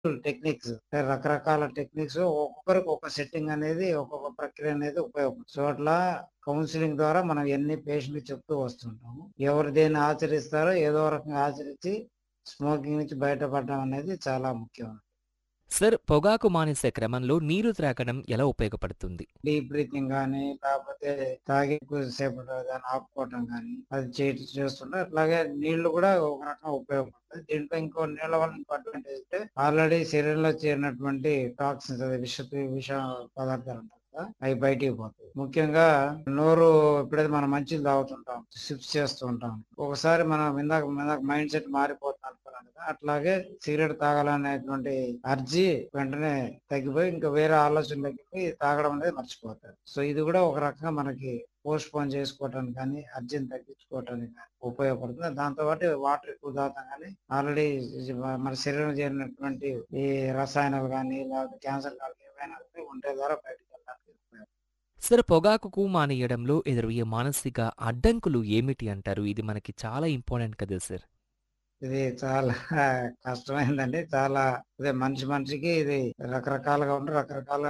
Techniques రకరకాల techniques ఒక్కొక్కరికి ఒక సెట్టింగ్ అనేది ఒక్కొక్క ప్రక్రియ అనేది ఉపయోగపడుతుంది సో అట్లా కౌన్సిలింగ్ ద్వారా మనం ఎన్ని పేషెంట్ చెప్తూ వస్తుంటాము ఎవరు దేన్ని ఆచరిస్తారో ఏదో రకంగా ఆచరించి స్మోకింగ్ నుంచి బయటపడడం అనేది చాలా ముఖ్యం సార్ పొగాకు మానేసే క్రమంలో నీరు త్రాగడం ఎలా ఉపయోగపడుతుంది డీప్ బ్రీతింగ్ కానీ లేకపోతే తాగి సేపు దాన్ని ఆపుకోవటం కానీ అది చేయ చేస్తుంటే అట్లాగే నీళ్లు కూడా ఒక రకంగా ఉపయోగపడుతుంది దీంట్లో ఇంకో నీళ్ళ వల్ల ఇంకో అడ్వాంటేజ్ అంటే ఆల్రెడీ శరీరంలో చేరినటువంటి టాక్సిన్స్ అదే విష విష పదార్థాలు ఉంటాయి కదా, అవి బయటికి పోతాయి ముఖ్యంగా నోరు ఎప్పుడైతే మనం మంచిని తాగుతుంటాం సిప్స్ చేస్తూ ఉంటాం ఒకసారి మనం ఇందాక ఇందాక మైండ్ సెట్ మారిపోతుంది అనుకున్నాం కదా అట్లాగే సిగరెట్ తాగాలనేటువంటి అర్జీ వెంటనే తగ్గిపోయి ఇంకా వేరే ఆలోచన తగ్గిపోయి తాగడం అనేది మర్చిపోతారు సో ఇది కూడా ఒక రకంగా మనకి పోస్ట్ పోన్ చేసుకోవటానికి కానీ అర్జీని తగ్గించుకోవటానికి కానీ ఉపయోగపడుతుంది దాంతో పాటు వాటర్ ఎక్కువ తాగుతాం కానీ ఆల్రెడీ మన శరీరం చేరినటువంటి ఈ రసాయనాలు కానీ లేకపోతే క్యాన్సర్ కానీ ఏవైనా ఉంటే ఉంటే ద్వారా బయటకు వెళ్ళడానికి ఉపయోగపడుతుంది. సార్ పొగాకుకు మానేయడంలో ఎదురయ్యే మానసిక అడ్డంకులు ఏమిటి అంటారు ఇది మనకి చాలా ఇంపార్టెంట్ కదా సార్ ఇది చాలా కష్టమైందండి చాలా అదే మనిషి మనిషికి ఇది రకరకాలుగా ఉండి రకరకాల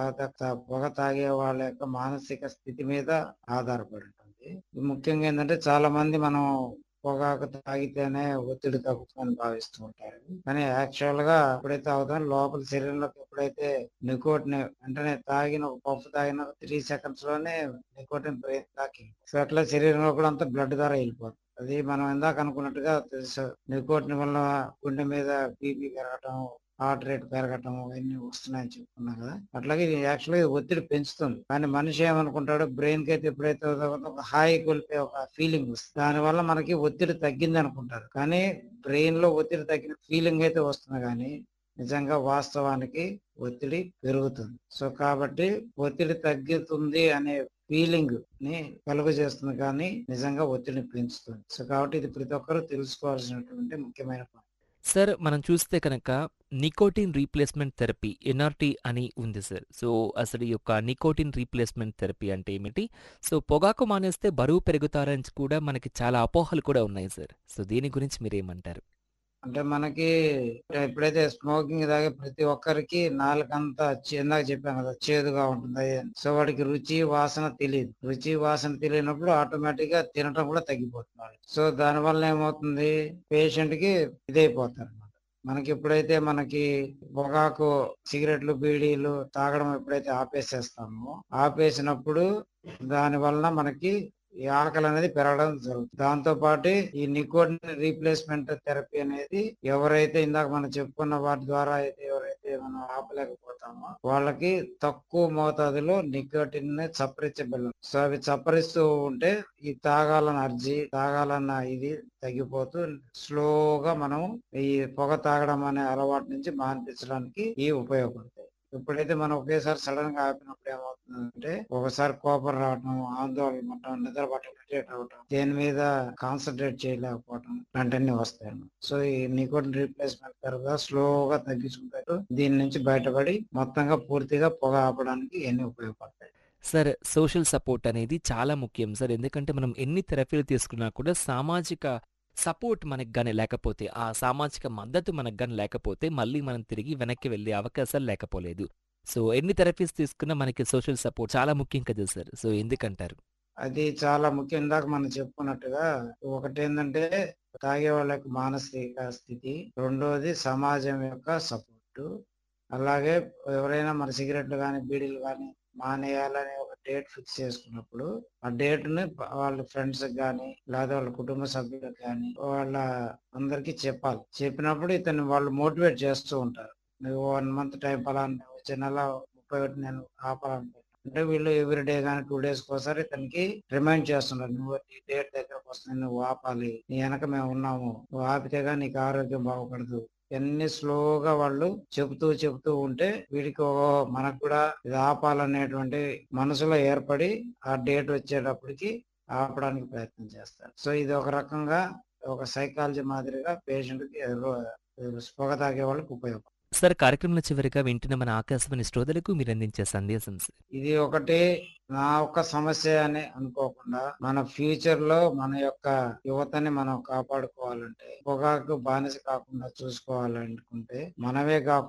ఆ పొగ తాగే వాళ్ళ యొక్క మానసిక స్థితి మీద ఆధారపడి ఉంటుంది ఇది ముఖ్యంగా ఏంటంటే చాలా మంది మనం పొగాకు తాగితేనే ఒత్తిడి తగ్గుతుందని భావిస్తూ ఉంటారు కానీ యాక్చువల్ గా ఎప్పుడైతే అవుతాం లోపల శరీరంలోకి ఎప్పుడైతే నికోటిన్ వెంటనే తాగిన ఒక పప్పు తాగిన త్రీ సెకండ్స్ లోనే నికోటిన్ బ్రెయిన్ తాకి సో అట్లా శరీరంలో కూడా అంతా బ్లడ్ ద్వారా వెళ్ళిపోతుంది అది మనం ఇందాక అనుకున్నట్టుగా తెలుసు నికోటిన్ వల్ల గుండె మీద బీపీ పెరగటం హార్ట్ రేట్ పెరగటం అవన్నీ వస్తున్నాయని చెప్పుకున్నాం కదా అట్లాగే ఇది యాక్చువల్గా ఇది ఒత్తిడి పెంచుతుంది కానీ మనిషి ఏమనుకుంటాడు బ్రెయిన్ కి అయితే ఎప్పుడైతే అవుతుందో ఒక హాయి కోల్పోయే ఒక ఫీలింగ్ వస్తుంది దానివల్ల మనకి ఒత్తిడి తగ్గింది అనుకుంటారు కానీ బ్రెయిన్ లో ఒత్తిడి తగ్గిన ఫీలింగ్ అయితే వస్తుంది కానీ నిజంగా వాస్తవానికి ఒత్తిడి పెరుగుతుంది సో కాబట్టి ఒత్తిడి తగ్గుతుంది అనే ఫీలింగ్ ని కలుగ చేస్తుంది కానీ నిజంగా ఒత్తిడిని పెంచుతుంది సో కాబట్టి ఇది ప్రతి ఒక్కరూ తెలుసుకోవాల్సినటువంటి ముఖ్యమైన పాయింట్ సార్ మనం చూస్తే కనుక నికోటిన్ రీప్లేస్మెంట్ థెరపీ ఎన్ఆర్టీ అని ఉంది సార్ సో అసలు ఈ యొక్క నికోటిన్ రీప్లేస్మెంట్ థెరపీ అంటే ఏమిటి సో పొగాకు మానేస్తే బరువు పెరుగుతారని కూడా మనకి చాలా అపోహలు కూడా ఉన్నాయి సార్ సో దీని గురించి మీరేమంటారు అంటే మనకి ఎప్పుడైతే స్మోకింగ్ తాగే ప్రతి ఒక్కరికి నాలుకంతా చే- ఇందాక చెప్పాను కదా చేదుగా ఉంటుంది సో వాడికి రుచి వాసన తెలియదు రుచి వాసన తెలియనప్పుడు ఆటోమేటిక్ గా తినటం కూడా తగ్గిపోతుంది సో దాని వల్ల ఏమవుతుంది పేషెంట్ కి ఇదైపోతారు అన్నమాట మనకి ఎప్పుడైతే మనకి పొగాకు సిగరెట్లు బీడీలు తాగడం ఎప్పుడైతే ఆపేసేస్తామో ఆపేసినప్పుడు దాని వలన మనకి ఈ ఆకలి అనేది పెరగడం జరుగుతుంది దాంతో పాటు ఈ నికోటిన్ రీప్లేస్మెంట్ థెరపీ అనేది ఎవరైతే ఇందాక మనం చెప్పుకున్న వాటి ద్వారా అయితే ఎవరైతే మనం ఆపలేకపోతామో వాళ్ళకి తక్కువ మోతాదులో నికోటిన్ ని చప్పరించబెళ్ళం సో అవి చప్పరిస్తూ ఉంటే ఈ తాగాలన్న అర్జీ తాగాలన్న ఇది తగ్గిపోతూ స్లోగా మనం ఈ పొగ తాగడం అనే అలవాటు నుంచి మాన్పించడానికి ఈ ఉపయోగపడతాయి ఎప్పుడైతే మనం ఒకేసారి సడన్ గా ఆపినప్పుడు ఏమవుతుందంటే ఒకసారి కోపం రావటం ఆందోళన పడటం నిద్ర పట్టడం అవటం దేని మీద కాన్సన్ట్రేట్ చేయలేకపోవటం ఇలాంటివన్నీ వస్తాయి అన్నమాట. సో ఈ నికోటిన్ రీప్లేస్మెంట్ తర్వాత స్లోగా తగ్గించుకుంటారు దీని నుంచి బయటపడి మొత్తంగా పూర్తిగా పొగ ఆపడానికి ఇవన్నీ ఉపయోగపడతాయి సార్ సోషల్ సపోర్ట్ అనేది చాలా ముఖ్యం సార్ ఎందుకంటే మనం ఎన్ని థెరపీలు తీసుకున్నా కూడా సామాజిక సపోర్ట్ మనకు కానీ లేకపోతే ఆ సామాజిక మద్దతు మనకు కానీ లేకపోతే మళ్ళీ మనం తిరిగి వెనక్కి వెళ్ళే అవకాశాలు లేకపోలేదు సో ఎన్ని థెరపీస్ తీసుకున్నా మనకి సోషల్ సపోర్ట్ చాలా ముఖ్యం కదా సార్ సో ఎందుకంటారు అది చాలా ముఖ్యం ఇందాక మనం చెప్పుకున్నట్టుగా ఒకటి ఏంటంటే తాగే వాళ్ళ యొక్క మానసిక స్థితి రెండోది సమాజం యొక్క సపోర్టు అలాగే ఎవరైనా మన సిగరెట్లు కానీ బీడీలు కానీ మానేయాలని ఒక డేట్ ఫిక్స్ చేసుకున్నప్పుడు ఆ డేట్ ని ప- వాళ్ళ ఫ్రెండ్స్ కానీ లేదా వాళ్ళ కుటుంబ సభ్యులకు కానీ వాళ్ళ అందరికి చెప్పాలి చెప్పినప్పుడు ఇతన్ని వాళ్ళు మోటివేట్ చేస్తూ ఉంటారు నువ్వు వన్ మంత్ టైం పలానా వచ్చే నెల ముప్పై ఒకటి నేను ఆపాలనుకుంటున్నాను అంటే వీళ్ళు ఎవ్రీ డే కానీ టూ డేస్ ఒకసారి ఇతనికి రిమైండ్ చేస్తున్నారు నువ్వు ఈ డేట్ దగ్గరకు వస్తుంది నువ్వు ఆపాలి నీ వెనక మేము ఉన్నాము నువ్వు ఆపితేగా నీకు ఆరోగ్యం బాగుపడదు ఇవన్నీ స్లోగా వాళ్ళు చెబుతూ చెబుతూ ఉంటే వీడికి ఓ మనకు కూడా ఇది ఆపాలనేటువంటి మనసులో ఏర్పడి ఆ డేట్ వచ్చేటప్పటికి ఆపడానికి ప్రయత్నం చేస్తారు సో ఇది ఒక రకంగా ఒక సైకాలజీ మాదిరిగా పేషెంట్ కి రో- పొగ తాగే వాళ్ళకి ఉపయోగం సార్ కార్యక్రమంలో చివరిగా వింటున్న మన ఆకాశవాణి శ్రోతలకు మీరు అందించే సందేశం సార్ ఇది ఒకటి నా ఒక్క సమస్య అని అనుకోకుండా మన ఫ్యూచర్ లో మన యొక్క యువతని మనం కాపాడుకోవాలంటే పొగాకు బానిస కాకుండా చూసుకోవాలనుకుంటే మనమే కాకుండా